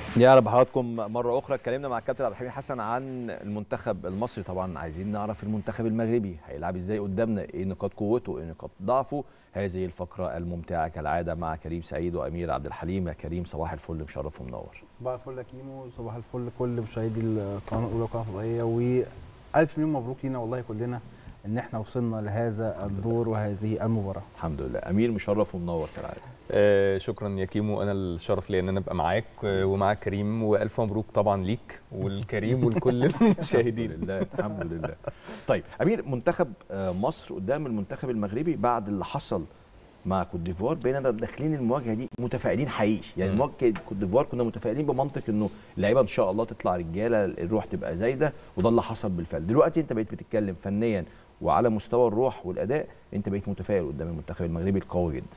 يا رب حضراتكم مرة أخرى اتكلمنا مع الكابتن عبد الحميد حسن عن المنتخب المصري طبعا عايزين نعرف المنتخب المغربي هيلعب ازاي قدامنا ايه نقاط قوته ايه نقاط ضعفه هذه الفقرة الممتعة كالعادة مع كريم سعيد وأمير عبد الحليم يا كريم صباح الفل مشرف ومنور صباح الفل يا كيمو صباح الفل لكل مشاهدي القناه الاولى والقناه الفضائيه والف مليون مبروك لينا والله كلنا ان احنا وصلنا لهذا الدور وهذه المباراه الحمد لله أمير مشرف ومنور كالعادة آه شكرا يا كيمو انا الشرف لي ان انا ابقى معاك آه، ومعاك كريم والف مبروك طبعا ليك والكريم ولكل المشاهدين الحمد لله الحمد لله طيب أمير منتخب آه، مصر قدام المنتخب المغربي بعد اللي حصل مع كوت ديفوار بقينا داخلين المواجهه دي متفائلين حقيقي يعني مم. مواجهه كوت ديفوار كنا متفائلين بمنطق انه اللعيبه ان شاء الله تطلع رجاله الروح تبقى زايده وده اللي حصل بالفعل دلوقتي انت بقيت بتتكلم فنيا وعلى مستوى الروح والاداء انت بقيت متفائل قدام المنتخب المغربي القوي جدا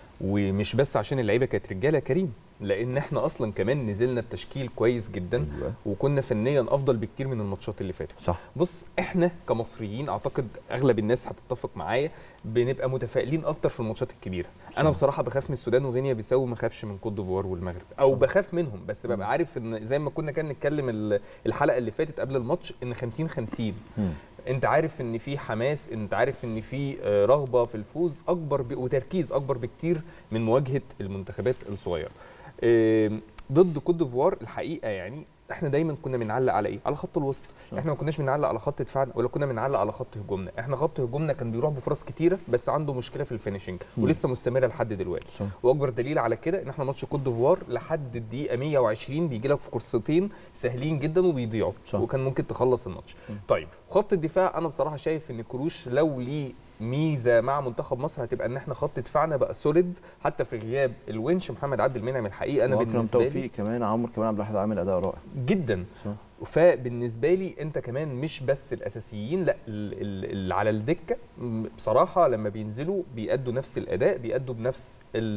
ومش بس عشان اللعيبه كانت رجاله يا كريم لان احنا اصلا كمان نزلنا بتشكيل كويس جدا أيوة. وكنا فنيا افضل بكتير من الماتشات اللي فاتت صح بص احنا كمصريين اعتقد اغلب الناس هتتفق معايا بنبقى متفائلين اكتر في الماتشات الكبيره انا بصراحه بخاف من السودان وغينيا بيساو ما خافش من كوت ديفوار والمغرب او بخاف منهم بس ببقى عارف ان زي ما كنا كان نتكلم ال- الحلقه اللي فاتت قبل الماتش ان 50 50 مم. انت عارف ان في حماس انت عارف ان في آه، رغبه في الفوز اكبر ب... وتركيز اكبر بكتير من مواجهه المنتخبات الصغيره آم، ضد كوت ديفوار الحقيقه يعني احنا دايما كنا بنعلق على ايه على خط الوسط صح. احنا ما كناش بنعلق على خط دفاعنا ولا كنا بنعلق على خط هجومنا احنا خط هجومنا كان بيروح بفرص كتيره بس عنده مشكله في الفينشنج مم. ولسه مستمره لحد دلوقتي صح واكبر دليل على كده ان احنا ماتش كوت ديفوار لحد الدقيقه 120 بيجي لك في كورستين سهلين جدا وبيضيعوا صح. وكان ممكن تخلص الماتش طيب خط الدفاع انا بصراحه شايف ان كروش لو ليه ميزه مع منتخب مصر هتبقى ان احنا خط دفاعنا بقى سوليد حتى في غياب الونش محمد عبد المنعم الحقيقه انا واكرم بالنسبه لي توفيق كمان عمرو كمان عبد الواحد عامل اداء رائع جدا صح فبالنسبه لي انت كمان مش بس الاساسيين لا ال- ال- اللي على الدكه م- بصراحه لما بينزلوا بيأدوا نفس الاداء بيأدوا بنفس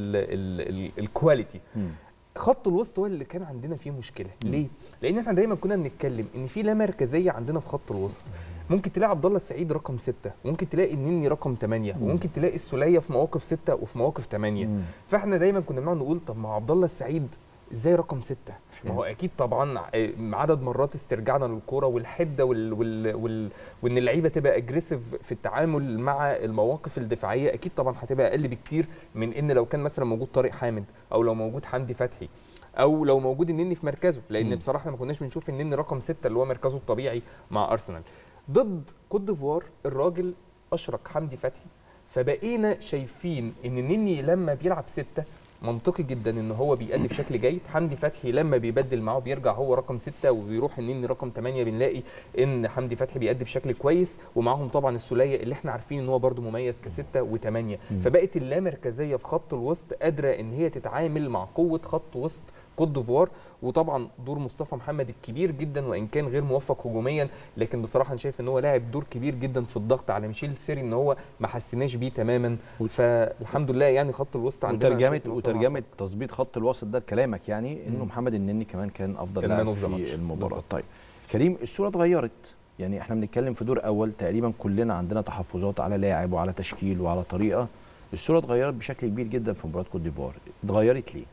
ال- ال- ال- الكواليتي مم. خط الوسط هو اللي كان عندنا فيه مشكله مم. ليه لان احنا دايما كنا بنتكلم ان في لا مركزيه عندنا في خط الوسط ممكن تلاقي عبد الله السعيد رقم ستة وممكن تلاقي النني رقم ثمانية مم. وممكن تلاقي السوليه في مواقف ستة وفي مواقف ثمانية مم. فاحنا دايما كنا بنقعد نقول طب ما هو عبد الله السعيد ازاي رقم ستة ما هو اكيد طبعا ع- عدد مرات استرجاعنا للكوره والحده وال... وال... وال... وان اللعيبه تبقى اجريسيف في التعامل مع المواقف الدفاعيه اكيد طبعا هتبقى اقل بكتير من ان لو كان مثلا موجود طارق حامد او لو موجود حمدي فتحي او لو موجود النني في مركزه لان مم. بصراحه احنا ما كناش بنشوف النني رقم ستة اللي هو مركزه الطبيعي مع ارسنال ضد كوت ديفوار الراجل اشرك حمدي فتحي فبقينا شايفين ان النني لما بيلعب ستة منطقي جدا ان هو بيأدي بشكل جيد حمدي فتحي لما بيبدل معاه بيرجع هو رقم ستة وبيروح النني رقم 8 بنلاقي ان حمدي فتحي بيأدي بشكل كويس ومعاهم طبعا السوليه اللي احنا عارفين ان هو برده مميز كستة وثمانية مم. فبقت اللامركزيه في خط الوسط قادره ان هي تتعامل مع قوه خط وسط كوت ديفوار وطبعا دور مصطفى محمد الكبير جدا وان كان غير موفق هجوميا لكن بصراحه انا شايف ان هو لاعب دور كبير جدا في الضغط على ميشيل سيري ان هو ما حسيناش بيه تماما فالحمد لله يعني خط الوسط عندنا وترجمه شايف إن هو صنع وترجمه تظبيط خط الوسط ده كلامك يعني انه مم. محمد النني كمان كان افضل كان لاعب man of the في match. المباراه بالظبط. طيب كريم الصوره اتغيرت يعني احنا بنتكلم في دور اول تقريبا كلنا عندنا تحفظات على لاعب وعلى تشكيل وعلى طريقه الصوره اتغيرت بشكل كبير جدا في مباراه كوت ديفوار اتغيرت ليه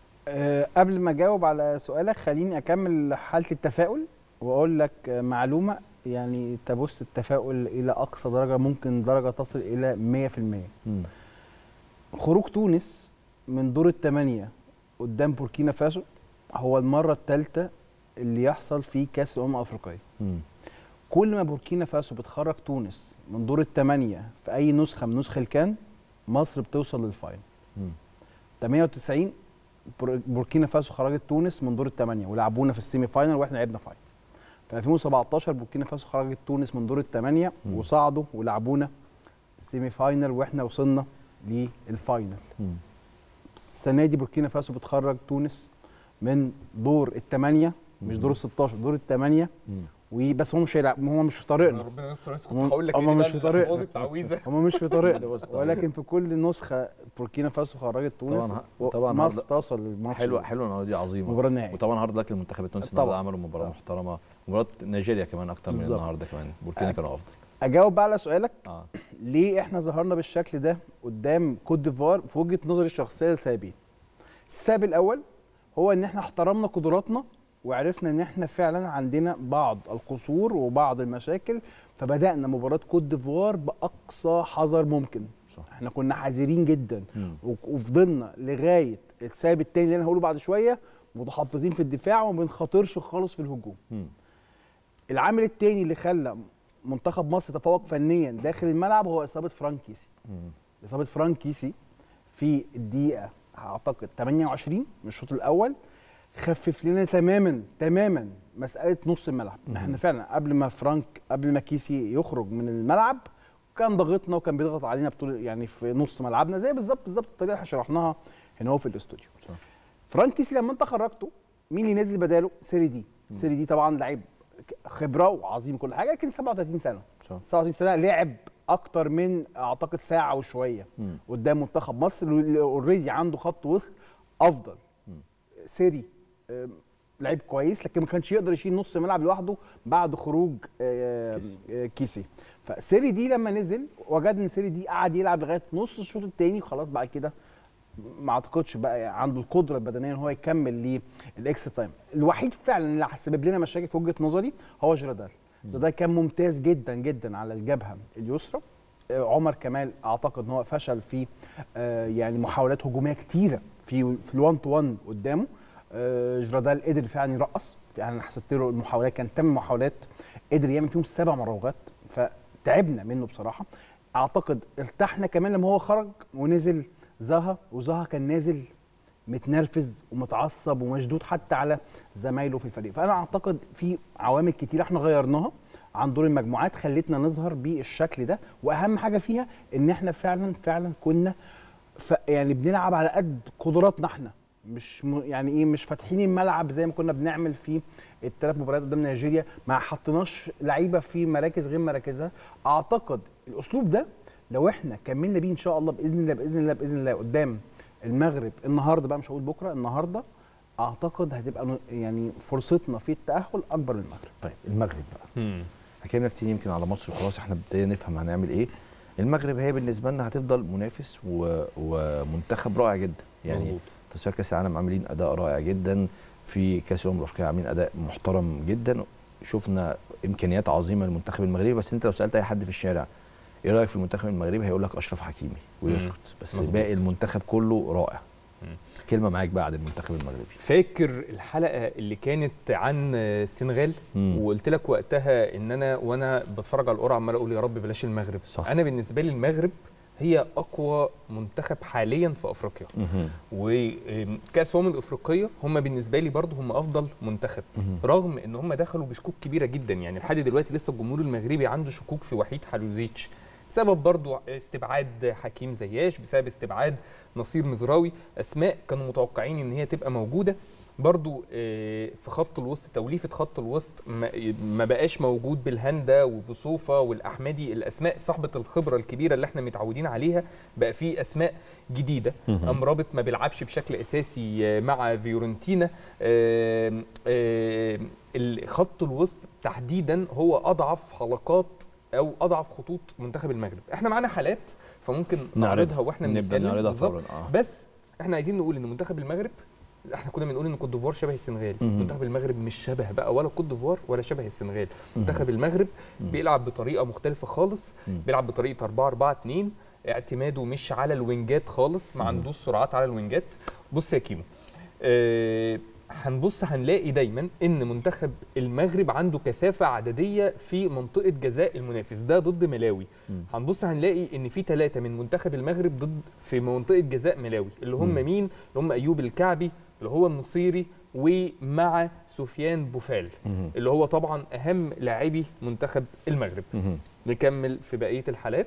أه قبل ما اجاوب على سؤالك خليني اكمل حاله التفاؤل واقول لك آه، معلومه يعني تبث التفاؤل الى اقصى درجه ممكن درجه تصل الى 100% مم. خروج تونس من دور الثمانيه قدام بوركينا فاسو هو المره الثالثه اللي يحصل في كاس الامم الافريقيه مم. كل ما بوركينا فاسو بتخرج تونس من دور الثمانيه في اي نسخه من نسخ الكان مصر بتوصل للفاينل مم. 98 بور- بوركينا فاسو خرجت تونس من دور الثمانيه ولعبونا في السيمي فاينل واحنا لعبنا فاينل في 2017 بوركينا فاسو خرجت تونس من دور الثمانيه مم. وصعدوا ولعبونا السيمي فاينل واحنا وصلنا للفاينل مم. السنه دي بوركينا فاسو بتخرج تونس من دور الثمانيه مش مم. دور ال 16 دور الثمانيه مم. وبس هم مش هيلعب هم مش في طريقنا ربنا يستر كنت هم- هقول لك هم إيه مش بقى في اللي طريقنا. بوظ التعويذه هم مش في طريقنا بس طبعاً. ولكن في كل نسخه بوركينا فاسو خرجت تونس طبعاً- و- طبعاً مصر هذا- توصل للماتش حلوه حلوه النهارده دي عظيمه مباراه نهائي وطبعا هارد لك للمنتخب التونسي طبعاً. النهارده عملوا مباراه طبعاً. محترمه مباراه نيجيريا كمان اكتر من بالظبط. النهارده كمان بوركينا آه. كانوا افضل اجاوب بقى على سؤالك اه ليه احنا ظهرنا بالشكل ده قدام كوت ديفوار في وجهه نظري الشخصيه لسببين السبب الاول هو ان احنا احترمنا قدراتنا وعرفنا ان احنا فعلا عندنا بعض القصور وبعض المشاكل فبدانا مباراه كوت ديفوار باقصى حذر ممكن صح. احنا كنا حذرين جدا مم. و- وفضلنا لغايه السبب التاني اللي انا هقوله بعد شويه متحفظين في الدفاع وما بنخاطرش خالص في الهجوم مم. العامل التاني اللي خلى منتخب مصر يتفوق فنيا داخل الملعب هو اصابه فرانك كيسي مم. اصابه فرانك كيسي في الدقيقه اعتقد 28 من الشوط الاول خفف لنا تماما تماما مساله نص الملعب مهم. احنا فعلا قبل ما فرانك قبل ما كيسي يخرج من الملعب كان ضاغطنا وكان بيضغط علينا بطول يعني في نص ملعبنا زي بالظبط بالظبط الطريقه اللي احنا شرحناها هنا هو في الاستوديو صح. فرانك كيسي لما انت خرجته مين اللي نزل بداله سيري دي سيري دي طبعا لعيب خبره وعظيم كل حاجه لكن 37 سنه صح. 37 سنه لعب اكتر من اعتقد ساعه وشويه مم. قدام منتخب مصر اللي اوريدي عنده خط وسط افضل مم. سيري آم، لعيب كويس لكن ما كانش يقدر يشيل نص ملعب لوحده بعد خروج آه، آه، كيسي فسيري دي لما نزل وجدنا ان سيري دي قعد يلعب لغايه نص الشوط الثاني وخلاص بعد كده ما اعتقدش بقى عنده القدره البدنيه ان هو يكمل للاكسترا تايم الوحيد فعلا اللي سبب لنا مشاكل في وجهه نظري هو جرادال جرادال كان ممتاز جدا جدا على الجبهه اليسرى آه، عمر كمال اعتقد ان هو فشل في آه، يعني محاولات هجوميه كتيره في في ال1 تو 1 قدامه آه، جرادال قدر فعلا يرقص يعني انا حسبت له المحاولات كان ثمان محاولات قدر يعمل فيهم سبع مراوغات فتعبنا منه بصراحه اعتقد ارتحنا كمان لما هو خرج ونزل زها وزها كان نازل متنرفز ومتعصب ومشدود حتى على زمايله في الفريق فانا اعتقد في عوامل كتير احنا غيرناها عن دور المجموعات خلتنا نظهر بالشكل ده واهم حاجه فيها ان احنا فعلا فعلا كنا ف يعني بنلعب على قد قدراتنا احنا مش م يعني ايه مش فاتحين الملعب زي ما كنا بنعمل في الثلاث مباريات قدام نيجيريا ما حطيناش لعيبه في مراكز غير مراكزها اعتقد الاسلوب ده لو احنا كملنا بيه ان شاء الله باذن الله باذن الله باذن الله قدام المغرب النهارده بقى مش هقول بكره النهارده اعتقد هتبقى ن- يعني فرصتنا في التاهل اكبر من المغرب طيب المغرب بقى حكينا كتير يمكن على مصر وخلاص احنا ابتدينا نفهم هنعمل ايه المغرب هي بالنسبه لنا هتفضل منافس و... ومنتخب رائع جدا يعني مظبوط. تصفيات كاس العالم عاملين اداء رائع جدا في كاس الامم الافريقيه عاملين اداء محترم جدا شفنا امكانيات عظيمه للمنتخب المغربي بس انت لو سالت اي حد في الشارع ايه رايك في المنتخب المغربي هيقول لك اشرف حكيمي ويسكت بس مظبوط. باقي المنتخب كله رائع مم. كلمه معاك بقى عن المنتخب المغربي فاكر الحلقه اللي كانت عن السنغال مم. وقلت لك وقتها ان انا وانا بتفرج على القرعه عمال اقول يا رب بلاش المغرب صح. انا بالنسبه لي المغرب هي اقوى منتخب حاليا في افريقيا مهم. وكاس الامم الافريقيه هم بالنسبه لي برضه هم افضل منتخب مهم. رغم ان هم دخلوا بشكوك كبيره جدا يعني لحد دلوقتي لسه الجمهور المغربي عنده شكوك في وحيد حلوزيتش بسبب برضو استبعاد حكيم زياش بسبب استبعاد نصير مزراوي اسماء كانوا متوقعين ان هي تبقى موجوده برضو آه، في خط الوسط توليفه خط الوسط ما- ما بقاش موجود بالهندا وبصوفه والاحمدي الاسماء صاحبه الخبره الكبيره اللي احنا متعودين عليها بقى في اسماء جديده مهم. امرابط ما بيلعبش بشكل اساسي آه، مع فيورنتينا آم، آم، ال- خط الوسط تحديدا هو اضعف حلقات او اضعف خطوط منتخب المغرب احنا معانا حالات فممكن نعرضها واحنا نبدا بنتكلم نعرضها بالظبط. فورا اه بس احنا عايزين نقول ان منتخب المغرب احنا كنا بنقول ان كوت ديفوار شبه السنغال مهم. منتخب المغرب مش شبه بقى ولا كوت ديفوار ولا شبه السنغال منتخب المغرب مم. بيلعب بطريقه مختلفه خالص مم. بيلعب بطريقه 4 4 2 اعتماده مش على الوينجات خالص ما مم. عندوش سرعات على الوينجات بص يا كيمو آه، هنبص هنلاقي دايما ان منتخب المغرب عنده كثافه عدديه في منطقه جزاء المنافس ده ضد ملاوي مم. هنبص هنلاقي ان في ثلاثه من منتخب المغرب ضد في منطقه جزاء ملاوي اللي هم مم. مين اللي هم ايوب الكعبي اللي هو النصيري ومع سفيان بوفال مهم. اللي هو طبعا اهم لاعبي منتخب المغرب مهم. نكمل في بقيه الحالات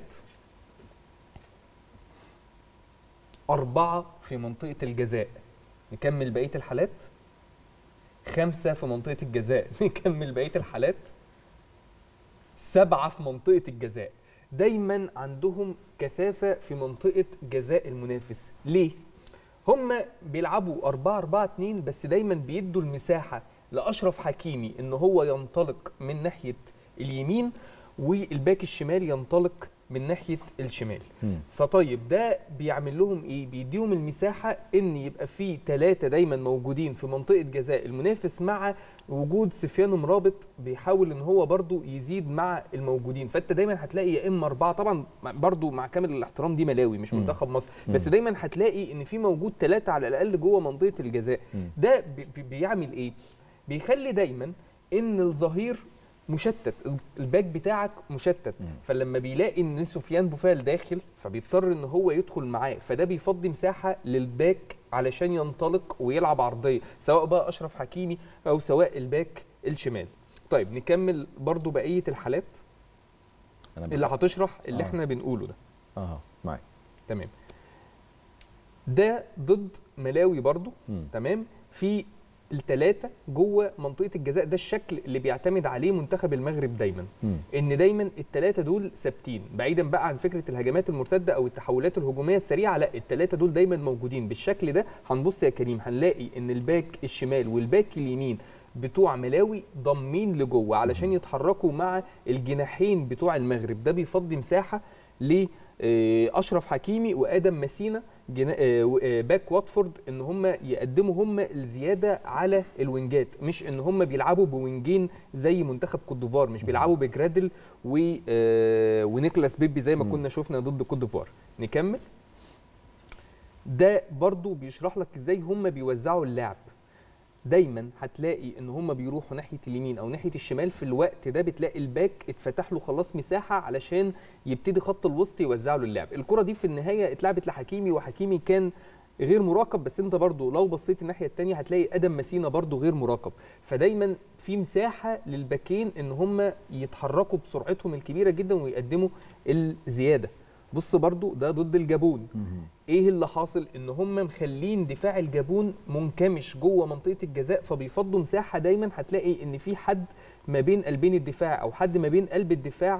أربعة في منطقة الجزاء نكمل بقية الحالات خمسة في منطقة الجزاء نكمل بقية الحالات سبعة في منطقة الجزاء دايما عندهم كثافة في منطقة جزاء المنافس ليه؟ هم بيلعبوا 4 4 2 بس دايما بيدوا المساحة لأشرف حكيمي إن هو ينطلق من ناحية اليمين والباك الشمال ينطلق من ناحيه الشمال مم. فطيب ده بيعمل لهم ايه بيديهم المساحه ان يبقى في ثلاثه دايما موجودين في منطقه جزاء المنافس مع وجود سفيان مرابط بيحاول ان هو برضو يزيد مع الموجودين فانت دايما هتلاقي يا اما اربعه طبعا مع- برضو مع كامل الاحترام دي ملاوي مش مم. منتخب مصر مم. بس دايما هتلاقي ان في موجود ثلاثه على الاقل جوه منطقه الجزاء مم. ده بي- بي- بيعمل ايه بيخلي دايما ان الظهير مشتت الباك بتاعك مشتت مم. فلما بيلاقي ان سفيان بوفال داخل فبيضطر ان هو يدخل معاه فده بيفضي مساحه للباك علشان ينطلق ويلعب عرضيه سواء بقى اشرف حكيمي او سواء الباك الشمال طيب نكمل برضو بقيه الحالات أنا اللي هتشرح اللي آه. احنا بنقوله ده اه معاك تمام ده ضد ملاوي برضو مم. تمام في الثلاثه جوه منطقه الجزاء ده الشكل اللي بيعتمد عليه منتخب المغرب دايما مم. ان دايما الثلاثه دول ثابتين بعيدا بقى عن فكره الهجمات المرتده او التحولات الهجوميه السريعه لا الثلاثه دول دايما موجودين بالشكل ده هنبص يا كريم هنلاقي ان الباك الشمال والباك اليمين بتوع ملاوي ضامين لجوه علشان يتحركوا مع الجناحين بتوع المغرب ده بيفضي مساحه ل آه، اشرف حكيمي وادم مسينا جنا... آه، و- آه، باك واتفورد ان هم يقدموا هم الزياده على الوينجات مش ان هم بيلعبوا بوينجين زي منتخب كوت ديفوار مش بيلعبوا بجرادل و... آه، ونيكلاس بيبي زي ما مم. كنا شفنا ضد كوت ديفوار نكمل ده برضو بيشرح لك ازاي هم بيوزعوا اللعب دايما هتلاقي ان هم بيروحوا ناحيه اليمين او ناحيه الشمال في الوقت ده بتلاقي الباك اتفتح له خلاص مساحه علشان يبتدي خط الوسط يوزع له اللعب الكره دي في النهايه اتلعبت لحكيمي وحكيمي كان غير مراقب بس انت برضو لو بصيت الناحيه الثانيه هتلاقي ادم مسينا برضو غير مراقب فدايما في مساحه للباكين ان هم يتحركوا بسرعتهم الكبيره جدا ويقدموا الزياده بص برضو ده ضد الجابون مم. ايه اللي حاصل ان هم مخلين دفاع الجابون منكمش جوه منطقه الجزاء فبيفضوا مساحه دايما هتلاقي ان في حد ما بين قلبين الدفاع او حد ما بين قلب الدفاع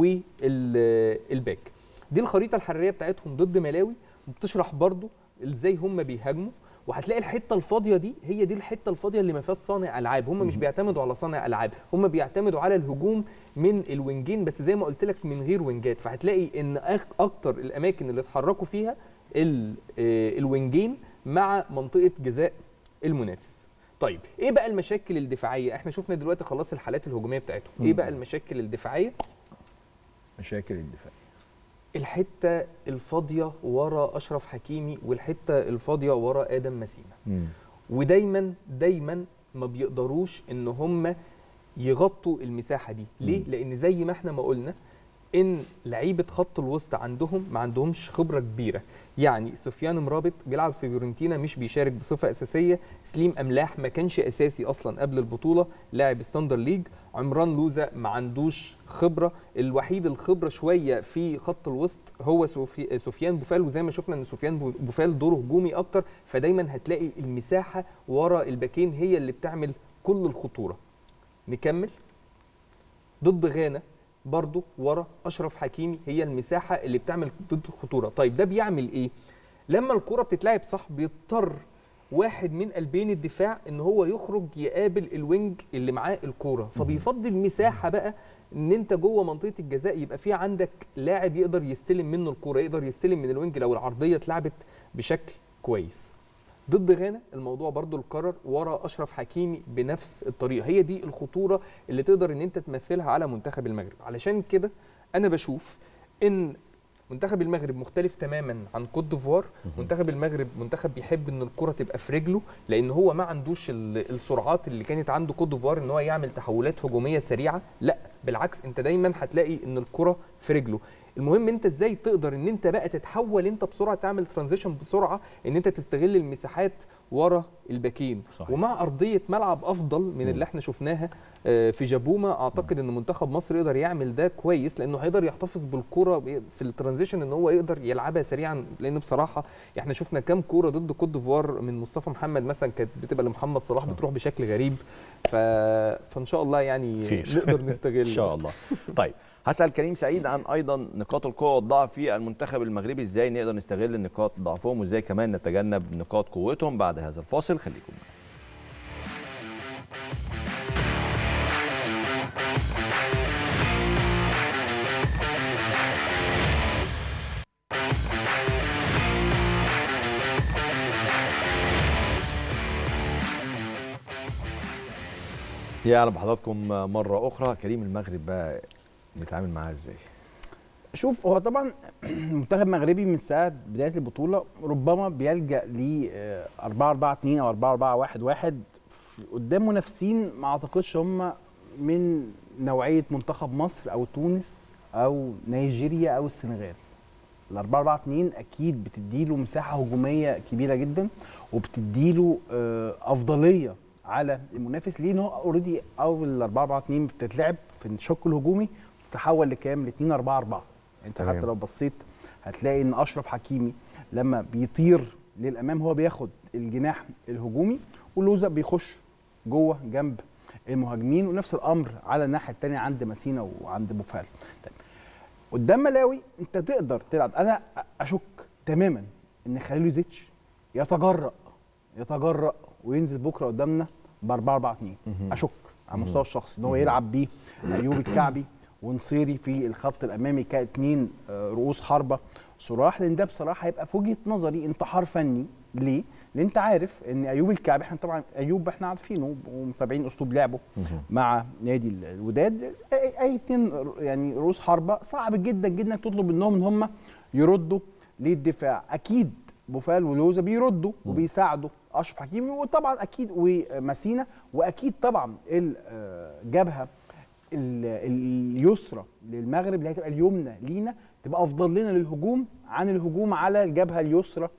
والباك دي الخريطه الحراريه بتاعتهم ضد ملاوي وبتشرح برضو ازاي هم بيهاجموا وهتلاقي الحته الفاضيه دي هي دي الحته الفاضيه اللي ما فيهاش صانع العاب هم مش مهم. بيعتمدوا على صانع العاب هم بيعتمدوا على الهجوم من الوينجين بس زي ما قلت لك من غير وينجات فهتلاقي ان أك- اكتر الاماكن اللي اتحركوا فيها ال- آه، الوينجين مع منطقه جزاء المنافس طيب ايه بقى المشاكل الدفاعيه احنا شفنا دلوقتي خلاص الحالات الهجوميه بتاعتهم ايه مم. بقى المشاكل الدفاعيه مشاكل الدفاع الحته الفاضيه ورا اشرف حكيمي والحته الفاضيه ورا ادم مسينا مم. ودايما دايما ما بيقدروش ان هم يغطوا المساحه دي ليه مم. لان زي ما احنا ما قلنا ان لعيبه خط الوسط عندهم ما عندهمش خبره كبيره يعني سفيان مرابط بيلعب في فيورنتينا مش بيشارك بصفه اساسيه سليم املاح ما كانش اساسي اصلا قبل البطوله لاعب ستاندر ليج عمران لوزة ما عندوش خبره الوحيد الخبره شويه في خط الوسط هو سوفي سفيان بوفال وزي ما شفنا ان سفيان بو- بوفال دوره هجومي اكتر فدايما هتلاقي المساحه ورا الباكين هي اللي بتعمل كل الخطوره نكمل ضد غانا برضو ورا اشرف حكيمي هي المساحه اللي بتعمل ضد الخطوره طيب ده بيعمل ايه لما الكره بتتلعب صح بيضطر واحد من قلبين الدفاع ان هو يخرج يقابل الوينج اللي معاه الكوره فبيفضي المساحه بقى ان انت جوه منطقه الجزاء يبقى في عندك لاعب يقدر يستلم منه الكوره يقدر يستلم من الوينج لو العرضيه اتلعبت بشكل كويس ضد غانا الموضوع برضو اتكرر ورا اشرف حكيمي بنفس الطريقه هي دي الخطوره اللي تقدر ان انت تمثلها على منتخب المغرب علشان كده انا بشوف ان منتخب المغرب مختلف تماما عن كوت ديفوار منتخب المغرب منتخب بيحب ان الكره تبقى في رجله لان هو ما عندوش ال- السرعات اللي كانت عنده كوت ديفوار ان هو يعمل تحولات هجوميه سريعه لا بالعكس انت دايما هتلاقي ان الكره في رجله المهم انت ازاي تقدر ان انت بقى تتحول انت بسرعه تعمل ترانزيشن بسرعه ان انت تستغل المساحات ورا الباكين صحيح. ومع ارضيه ملعب افضل من مم. اللي احنا شفناها آه، في جابوما اعتقد ان منتخب مصر يقدر يعمل ده كويس لانه هيقدر يحتفظ بالكره ب- في الترانزيشن ان هو يقدر يلعبها سريعا لان بصراحه احنا شفنا كام كوره ضد كوت ديفوار من مصطفى محمد مثلا كانت بتبقى لمحمد صلاح صح. بتروح بشكل غريب ف... فان شاء الله يعني خير. نقدر نستغل ان شاء الله طيب هسال كريم سعيد عن ايضا نقاط القوه والضعف في المنتخب المغربي ازاي نقدر نستغل نقاط ضعفهم وازاي كمان نتجنب نقاط قوتهم بعد هذا الفاصل خليكم معنا. يعلم بحضراتكم مره اخرى كريم المغرب بقى نتعامل معاه ازاي شوف هو طبعا المنتخب المغربي من ساعه بدايه البطوله ربما بيلجا ل 4 4 2 او 4 4 1 1 قدام منافسين ما اعتقدش هم من نوعيه منتخب مصر او تونس او نيجيريا او السنغال ال 4 4 2 اكيد بتديله مساحه هجوميه كبيره جدا وبتديله آه، افضليه على المنافس ليه ان هو اوريدي اول 4 4 2 بتتلعب في الشق الهجومي تتحول لكام؟ ل 2 4 4 انت تمام. حتى لو بصيت هتلاقي ان اشرف حكيمي لما بيطير للامام هو بياخد الجناح الهجومي ولوزا بيخش جوه جنب المهاجمين ونفس الامر على الناحيه الثانيه عند ماسينا وعند بوفال طيب قدام ملاوي انت تقدر تلعب انا اشك تماما ان خليل زيتش يتجرأ يتجرأ وينزل بكره قدامنا ب 4 4 2 مهم. اشك على المستوى الشخصي ان هو يلعب بيه ايوب الكعبي ونصيري في الخط الامامي كاثنين آه، رؤوس حربه صراح لان ده بصراحه هيبقى في وجهه نظري انتحار فني ليه؟ لان انت عارف ان ايوب الكعبي احنا طبعا ايوب احنا عارفينه ومتابعين اسلوب لعبه مهم. مع نادي الوداد اي أي اتنين يعني رؤوس حربه صعب جدا جدا انك تطلب منهم ان هم يردوا للدفاع اكيد بوفال ولوزا بيردوا وبيساعدوا اشرف حكيمي وطبعا اكيد وماسينا واكيد طبعا الجبهه اليسرى للمغرب اللي هتبقى اليمنى لينا تبقى افضل لنا للهجوم عن الهجوم على الجبهه اليسرى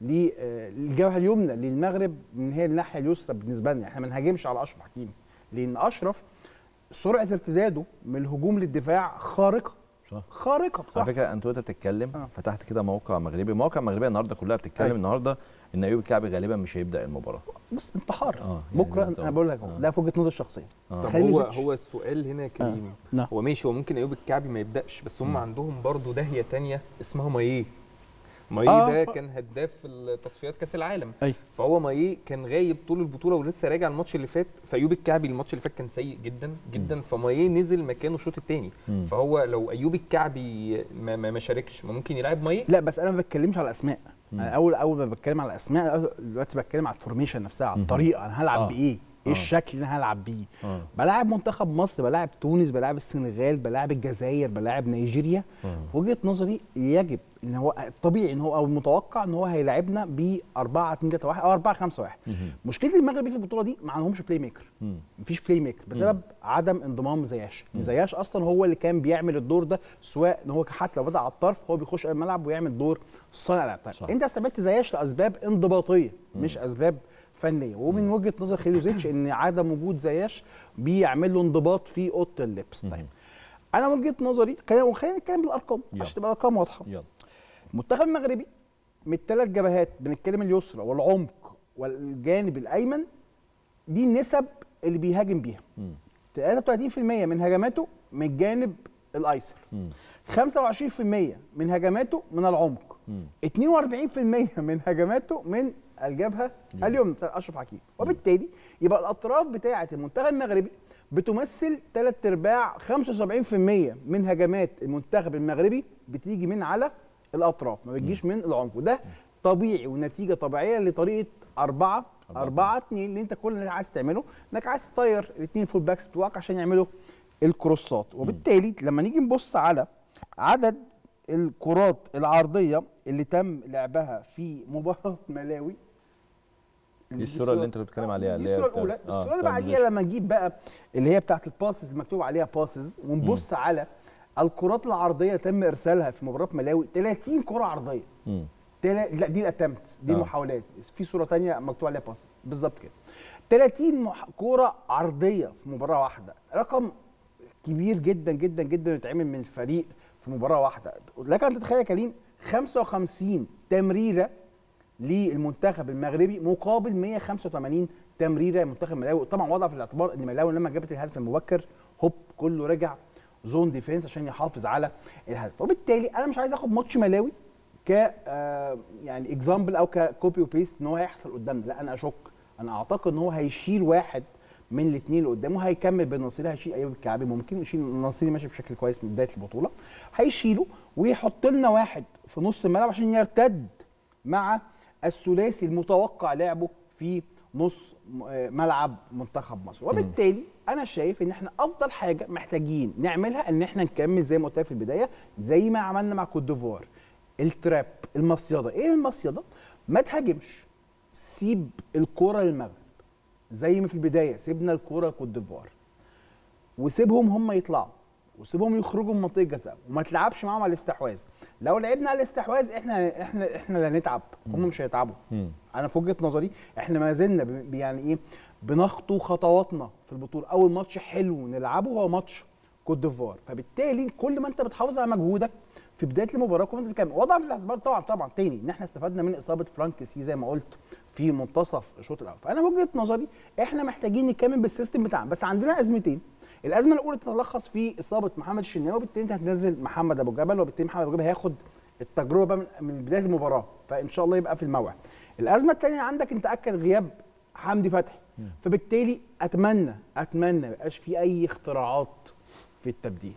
للجبهه اليمنى للمغرب ان هي الناحيه اليسرى بالنسبه لنا احنا ما نهاجمش على اشرف حكيمي لان اشرف سرعه ارتداده من الهجوم للدفاع خارقه صح خارقه على بصراحه فكره انت وانت بتتكلم آه. فتحت كده موقع مغربي المواقع المغربيه النهارده كلها بتتكلم أيوة. النهارده ان ايوب الكعبي غالبا مش هيبدا المباراه بص انتحار اه يعني بكره أنت- انا بقول لك اهو آه. ده في وجهه نظر شخصيه آه. طب خليل هو زيتش. هو السؤال هنا يا كريم نعم. هو ماشي هو ممكن ايوب الكعبي ما يبداش بس هم عندهم برضه داهيه تانية اسمها مايه مايه آه، ده ف- كان هداف في التصفيات كاس العالم أيوة. فهو مايه كان غايب طول البطوله ولسه راجع الماتش اللي فات فايوب الكعبي الماتش اللي فات كان سيء جدا جدا فمايه نزل مكانه الشوط الثاني مم. فهو لو ايوب الكعبي ما, ما, ما شاركش ما ممكن يلعب مايه لا بس انا ما بتكلمش على اسماء مم. انا اول اول ما بتكلم على اسماء أنا دلوقتي بتكلم على الفورميشن نفسها على مم. الطريقه انا هلعب آه. بايه آه. ايه الشكل اللي انا هلعب بيه اه بلاعب منتخب مصر بلاعب تونس بلاعب السنغال بلاعب الجزائر بلاعب نيجيريا آه. في وجهه نظري يجب ان هو الطبيعي ان هو او المتوقع ان هو هيلاعبنا ب 4 2 3 1 او 4 5 1 مهم. مشكله المغرب في البطوله دي ما عندهمش بلاي ميكر مم. مفيش بلاي ميكر بسبب عدم انضمام زياش زياش اصلا هو اللي كان بيعمل الدور ده سواء ان هو حتى لو بدا على الطرف هو بيخش الملعب ويعمل دور صانع لعب طيب صح. انت استبعدت زياش لاسباب انضباطيه مش اسباب فنيه ومن وجهه نظر خليلوزيتش ان عدم وجود زياش بيعمل له انضباط في اوضه اللبس طيب انا وجهه نظري خلينا وخلينا نتكلم بالارقام يلا. عشان تبقى الارقام واضحه يلا المنتخب المغربي من الثلاث جبهات بنتكلم اليسرى والعمق والجانب الايمن دي النسب اللي بيهاجم بيها مم. 33% من هجماته من الجانب الايسر مم. 25% من هجماته من العمق مم. 42% من هجماته من الجبهه يلا. اليمنى بتاع اشرف حكيمي وبالتالي يبقى الاطراف بتاعه المنتخب المغربي بتمثل ثلاث ارباع 75% من هجمات المنتخب المغربي بتيجي من على الاطراف ما بتجيش من العمق وده طبيعي ونتيجه طبيعيه لطريقه 4 أربعة. 4 2 اللي انت كل اللي عايز تعمله انك عايز تطير الاثنين فول باكس بتوعك عشان يعملوا الكروسات وبالتالي لما نيجي نبص على عدد الكرات العرضيه اللي تم لعبها في مباراه ملاوي دي الصوره اللي انت كنت بتتكلم عليها دي اللي هي الصوره بتاعت- الاولى آه، الصوره اللي بتاعت بعديها زيزو. لما نجيب بقى اللي هي بتاعت الباسز اللي مكتوب عليها باسز ونبص على الكرات العرضيه تم ارسالها في مباراه ملاوي 30 كره عرضيه مم. تلا... لا دي الاتمت دي آه. المحاولات في صوره تانية مكتوب عليها باس بالظبط كده 30 مح... كوره عرضيه في مباراه واحده رقم كبير جدا جدا جدا يتعمل من فريق في مباراه واحده لك ان تتخيل يا كريم 55 تمريره للمنتخب المغربي مقابل 185 تمريره منتخب ملاوي طبعا وضع في الاعتبار ان ملاوي لما جابت الهدف المبكر هوب كله رجع زون ديفense عشان يحافظ على الهدف وبالتالي انا مش عايز اخد ماتش ملاوي ك آه، يعني اكزامبل او ككوبي وبيست ان هو هيحصل قدامنا لا انا اشك انا اعتقد ان هو هيشيل واحد من الاثنين اللي قدامه هيكمل بالنصيري هيشيل ايوب الكعبي ممكن يشيل النصيري ماشي بشكل كويس من بدايه البطوله هيشيله ويحط لنا واحد في نص الملعب عشان يرتد مع الثلاثي المتوقع لعبه في نص م- آه، ملعب منتخب مصر وبالتالي انا شايف ان احنا افضل حاجه محتاجين نعملها ان احنا نكمل زي ما قلت لك في البدايه زي ما عملنا مع كوت ديفوار التراب المصيده ايه المصيده ما تهاجمش سيب الكره للمغرب زي ما في البدايه سيبنا الكره لكوت ديفوار وسيبهم هم يطلعوا وسيبهم يخرجوا من منطقه الجزاء وما تلعبش معاهم على الاستحواذ لو لعبنا على الاستحواذ احنا احنا احنا اللي هنتعب هم مش هيتعبوا انا في وجهه نظري احنا ما زلنا ب- ب- يعني ايه بنخطو خطواتنا في البطوله اول ماتش حلو نلعبه هو ماتش كوت ديفوار فبالتالي كل ما انت بتحافظ على مجهودك في بدايه المباراه كل ما انت بتكمل وضع في الاعتبار طبعا طبعا تاني ان احنا استفدنا من اصابه فرانك سي زي ما قلت في منتصف الشوط الاول فانا وجهه نظري احنا محتاجين نكمل بالسيستم بتاعنا بس عندنا ازمتين الازمه الاولى تتلخص في اصابه محمد الشناوي وبالتالي انت هتنزل محمد ابو جبل وبالتالي محمد ابو جبل هياخد التجربه من, من بدايه المباراه فان شاء الله يبقى في الموعد الازمه الثانيه عندك انت اكد غياب حمدي فتحي فبالتالي اتمنى اتمنى ما يبقاش في اي اختراعات في التبديل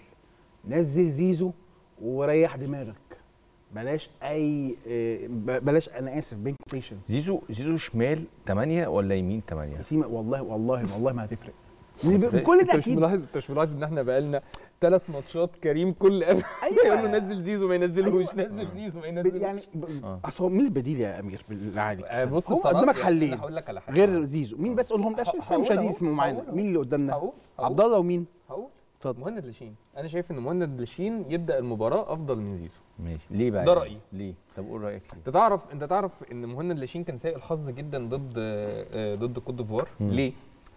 نزل زيزو وريح دماغك بلاش اي آه، ب- بلاش انا اسف بينك بيشنس زيزو زيزو شمال 8 ولا يمين 8 سيما والله والله والله ما هتفرق هتفرق؟ بكل انت مش تاكيد ملاحظ انت مش ملاحظ ان احنا بقالنا ثلاث ماتشات كريم كل قبل أيوة. يقول له نزل زيزو ما ينزلهوش أيوة. نزل زيزو ما ب- ينزلهوش يعني ب- آه. اصل هو مين البديل يا امير بالعادي آه، بص هو بصراحة قدامك يعني حلين انا هقول لك على حاجه غير زيزو مين بس قولهم عشان لسه هقول مشاهدين أهو، يسمعوا معانا هقول أهو. مين اللي قدامنا هقول هقول. عبد الله ومين هقول اتفضل مهند لاشين انا شايف ان مهند لاشين يبدا المباراه افضل من زيزو ماشي ليه بقى ده يعني؟ رأيي. ليه طب قول رايك ليه انت تعرف انت تعرف ان مهند لاشين كان سيء الحظ جدا ضد آه، ضد كوت ديفوار مم. ليه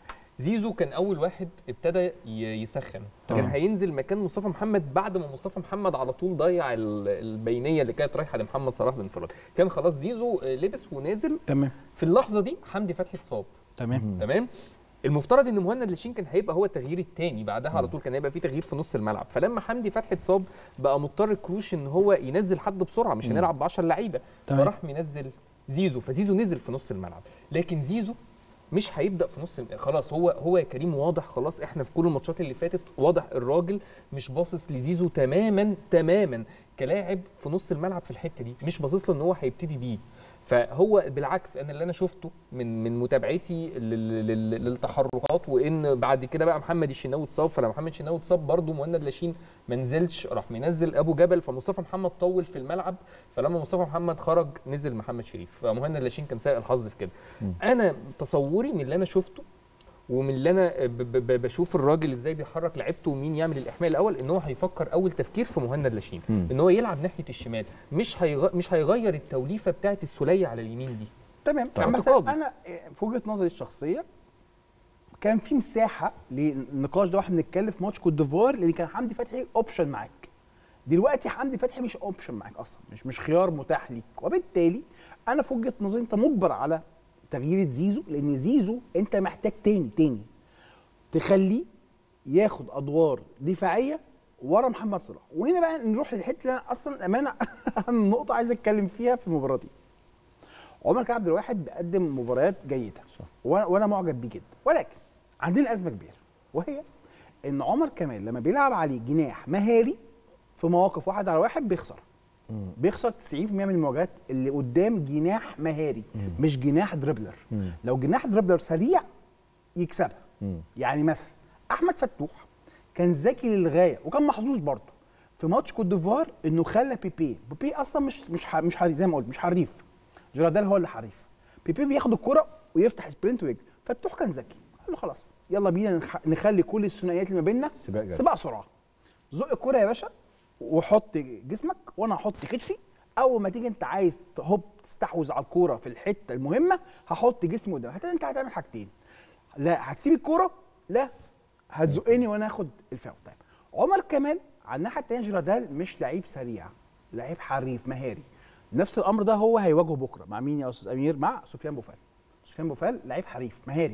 زيزو كان اول واحد ابتدى ي- يسخن كان تمام. هينزل مكان مصطفى محمد بعد ما مصطفى محمد على طول ضيع ال- البينيه اللي كانت رايحه لمحمد صلاح بانفراد كان خلاص زيزو آه، لبس ونازل تمام في اللحظه دي حمدي فتحي اتصاب تمام تمام المفترض ان مهند لاشين كان هيبقى هو التغيير الثاني بعدها على طول كان هيبقى في تغيير في نص الملعب فلما حمدي فتحي اتصاب بقى مضطر كروش ان هو ينزل حد بسرعه مش هنلعب ب 10 لعيبه تمام. فراح منزل زيزو فزيزو نزل في نص الملعب لكن زيزو مش هيبدا في نص الم- خلاص هو هو يا كريم واضح خلاص احنا في كل الماتشات اللي فاتت واضح الراجل مش باصص لزيزو تماما تماما كلاعب في نص الملعب في الحته دي مش باصص له ان هو هيبتدي بيه فهو بالعكس انا اللي انا شفته من من متابعتي لل- لل- للتحركات وان بعد كده بقى محمد الشناوي اتصاب فلما محمد الشناوي اتصاب برده مهند لاشين ما نزلش راح منزل ابو جبل فمصطفى محمد طول في الملعب فلما مصطفى محمد خرج نزل محمد شريف فمهند لاشين كان سيء الحظ في كده انا تصوري من اللي انا شفته ومن اللي انا ب- ب- ب- بشوف الراجل ازاي بيحرك لعيبته ومين يعمل الاحماء الاول ان هو هيفكر اول تفكير في مهند لاشين مم. ان هو يلعب ناحيه الشمال مش هيغ... مش هيغير التوليفه بطاعه السوليه على اليمين دي تمام طيب. عامة اعتقادي. انا في وجهه نظري الشخصيه كان في مساحه للنقاش ده واحنا بنتكلم في ماتش كوت ديفوار لان كان حمدي فتحي اوبشن معاك دلوقتي حمدي فتحي مش اوبشن معاك اصلا مش مش خيار متاح ليك وبالتالي انا في وجهه نظري انت مجبر على تغيير زيزو لان زيزو انت محتاج تاني تاني تخليه ياخد ادوار دفاعيه ورا محمد صلاح وهنا بقى نروح للحته اللي انا اصلا الامانه اهم نقطه عايز اتكلم فيها في المباراه دي عمر كعب عبد الواحد بيقدم مباريات جيده صح. وانا وأنا معجب بيه جدا ولكن عندنا ازمه كبيره وهي ان عمر كمال لما بيلعب عليه جناح مهاري في مواقف واحد على واحد بيخسر بيخسر 90% من المواجهات اللي قدام جناح مهاري مش جناح دريبلر مم. لو جناح دريبلر سريع يكسبها مم. يعني مثلا احمد فتوح كان ذكي للغايه وكان محظوظ برضه في ماتش كوت ديفوار انه خلى بيبي بيبي اصلا مش مش ح- مش حريف زي ما قلت مش حريف جرادال هو اللي حريف بيبي بياخد الكره ويفتح سبرنت ويجري فتوح كان ذكي قال له خلاص يلا بينا نخ- نخلي كل الثنائيات اللي ما بيننا سباق جري. سباق سرعه زق الكره يا باشا وحط جسمك وانا هحط كتفي اول ما تيجي انت عايز تهوب تستحوذ على الكوره في الحته المهمه هحط جسمي قدام هت- انت هتعمل حاجتين لا هتسيب الكوره لا هتزقني وانا اخد الفاول طيب عمر كمال على الناحيه الثانيه جرادال مش لعيب سريع لعيب حريف مهاري نفس الامر ده هو هيواجهه بكره مع مين يا استاذ امير مع سفيان بوفال سفيان بوفال لعيب حريف مهاري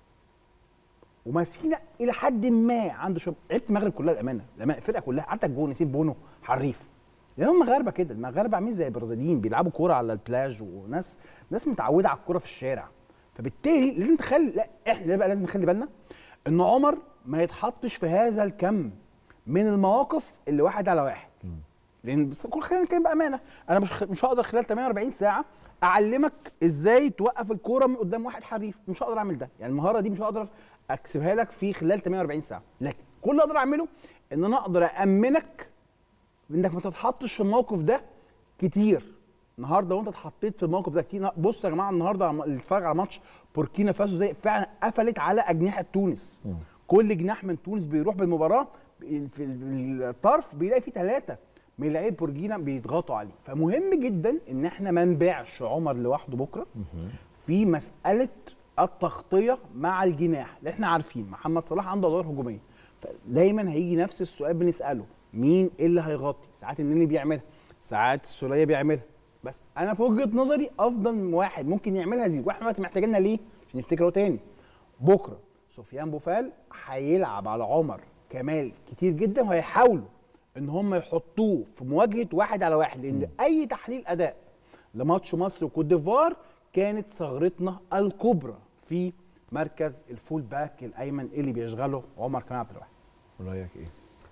وماسكينا الى حد ما عنده شويه لعيبه المغرب كلها الامانه الأمانة، الفرقه كلها حتى الجون نسيب بونو حريف لان هم مغاربه كده المغاربه عاملين زي البرازيليين بيلعبوا كوره على البلاج وناس ناس متعوده على الكوره في الشارع فبالتالي لازم تخلي لا احنا بقى لازم نخلي بالنا ان عمر ما يتحطش في هذا الكم من المواقف اللي واحد على واحد لان بس كل خلينا نتكلم بامانه انا مش مش هقدر خلال 48 ساعه اعلمك ازاي توقف الكوره من قدام واحد حريف مش هقدر اعمل ده يعني المهاره دي مش هقدر اكسبها لك في خلال 48 ساعه لكن كل اللي اقدر اعمله ان انا اقدر امنك انك ما تتحطش في الموقف ده كتير النهارده وانت اتحطيت في الموقف ده كتير بص يا جماعه النهارده عم- اللي اتفرج على ماتش بوركينا فاسو زي فعلا قفلت على اجنحه تونس كل جناح من تونس بيروح بالمباراه بي- في الطرف بيلاقي فيه ثلاثه من لعيبه بوركينا بيضغطوا عليه فمهم جدا ان احنا ما نبيعش عمر لوحده بكره في مساله التغطيه مع الجناح اللي احنا عارفين محمد صلاح عنده ادوار هجوميه فدايما هيجي نفس السؤال بنساله مين اللي هيغطي ساعات النني بيعملها ساعات السوليه بيعملها بس انا في وجهه نظري افضل واحد ممكن يعملها زيزو واحنا دلوقتي محتاجينها ليه عشان نفتكره تاني بكره سفيان بوفال هيلعب على عمر كمال كتير جدا وهيحاولوا ان هم يحطوه في مواجهه واحد على واحد لان اي تحليل اداء لماتش مصر وكوت ديفوار كانت ثغرتنا الكبرى في مركز الفول باك الايمن اللي بيشغله عمر كمال عبد الواحد رايك ايه؟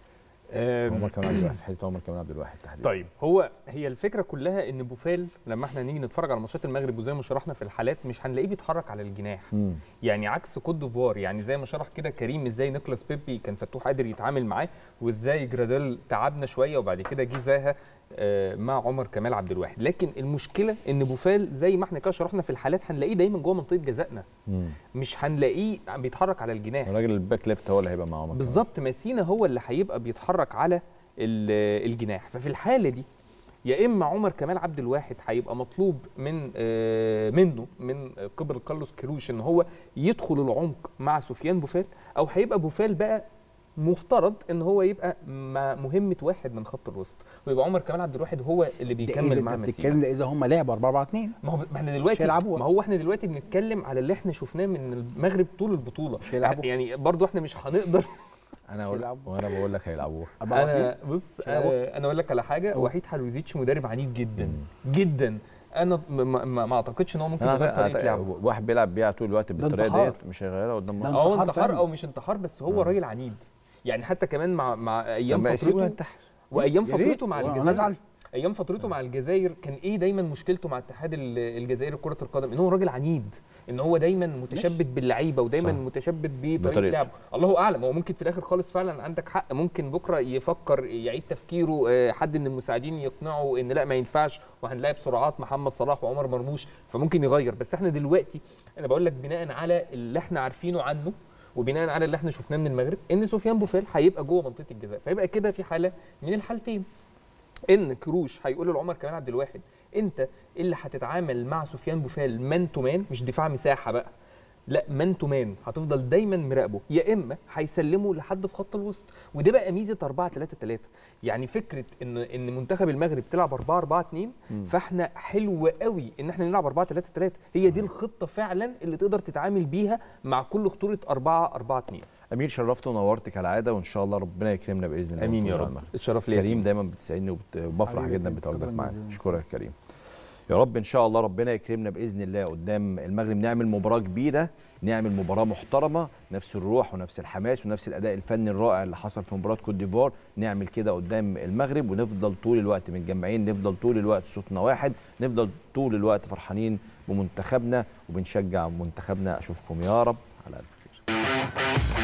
آم، عمر كمال عبد الواحد في حته عمر كمال عبد الواحد تحديدا طيب هو هي الفكره كلها ان بوفال لما احنا نيجي نتفرج على ماتشات المغرب وزي ما شرحنا في الحالات مش هنلاقيه بيتحرك على الجناح مم. يعني عكس كوت ديفوار يعني زي ما شرح كده كريم ازاي نيكلاس بيبي كان فتوح قادر يتعامل معاه وازاي جراديل تعبنا شويه وبعد كده جه زاها آه، مع عمر كمال عبد الواحد لكن المشكله ان بوفال زي ما احنا كده شرحنا في الحالات هنلاقيه دايما جوه منطقه جزائنا مم. مش هنلاقيه بيتحرك على الجناح الراجل الباك ليفت هو اللي هيبقى مع عمر كمال. بالظبط ماسينا هو اللي هيبقى بيتحرك على ال- الجناح ففي الحاله دي يا اما عمر كمال عبد الواحد هيبقى مطلوب من آه، منه من قبل كارلوس كيروش ان هو يدخل العمق مع سفيان بوفال او هيبقى بوفال بقى مفترض ان هو يبقى مع مهمه واحد من خط الوسط ويبقى عمر كمال عبد الواحد هو اللي ده بيكمل اذا مع انت ماسينا بتتكلم ده اذا هم لعبوا 4 4 2 ما هو ما احنا دلوقتي هيلعبوها. ما هو احنا دلوقتي بنتكلم على اللي احنا شفناه من المغرب طول البطوله مش هيلعبوا. يعني برضو احنا مش هنقدر انا اقول هيلعبوا. وانا بقول لك هيلعبوه انا بص هيلعبوا. آه، انا اقول لك على حاجه قول. وحيد حلوزيتش مدرب عنيد جدا جدا انا ما, ما, ما اعتقدش ان هو ممكن انا يغير أعتقد- طريقه أعتقد لعبه واحد بيلعب بيها طول الوقت بالطريقه انتحار. ديت مش هيغيرها قدام ده مصر او انتحار انتحار فعلا. او مش انتحار بس هو آه. راجل عنيد يعني حتى كمان مع مع ايام لما يسيبه فترته ينتحر وايام يا ريت. فترته مع وانا الجزائر ازعل ايام فترته مع الجزائر كان ايه دايما مشكلته مع اتحاد ال- الجزائر كره القدم ان هو راجل عنيد ان هو دايما متشبت باللعيبه ودايما صح. متشبت بطريقه بطريقته. لعبه الله اعلم هو ممكن في الاخر خالص فعلا عندك حق ممكن بكره يفكر يعيد تفكيره آه، حد من المساعدين يقنعه ان لا ما ينفعش وهنلاعب سرعات محمد صلاح وعمر مرموش فممكن يغير بس احنا دلوقتي انا بقول لك بناء على اللي احنا عارفينه عنه وبناء على اللي احنا شفناه من المغرب ان سفيان بوفال هيبقى جوه منطقه الجزاء فيبقى كده في حاله من الحالتين ان كروش هيقول لعمر كمال عبد الواحد انت اللي هتتعامل مع سفيان بوفال مان تو مان مش دفاع مساحه بقى لا مان تو مان هتفضل دايما مراقبه يا اما هيسلمه لحد في خط الوسط وده بقى ميزه 4 3 3 يعني فكره ان ان منتخب المغرب تلعب 4 4 2 فاحنا حلو قوي ان احنا نلعب 4 3 3 هي دي الخطه فعلا اللي تقدر تتعامل بيها مع كل خطوره 4 4 2 امير شرفت ونورت كالعاده وان شاء الله ربنا يكرمنا باذن الله امين يا ونفوز على رب المغرب. الشرف ليا كريم دايما بتسعدني وبت- وبفرح حبيبي جدا كريم، بتواجدك شكراً معانا جزيلاً. اشكرك يا كريم يا رب ان شاء الله ربنا يكرمنا باذن الله قدام المغرب نعمل مباراه كبيره نعمل مباراه محترمه نفس الروح ونفس الحماس ونفس الاداء الفني الرائع اللي حصل في مباراه كوت ديفوار نعمل كده قدام المغرب ونفضل طول الوقت متجمعين نفضل طول الوقت صوتنا واحد نفضل طول الوقت فرحانين بمنتخبنا وبنشجع منتخبنا اشوفكم يا رب على الف خير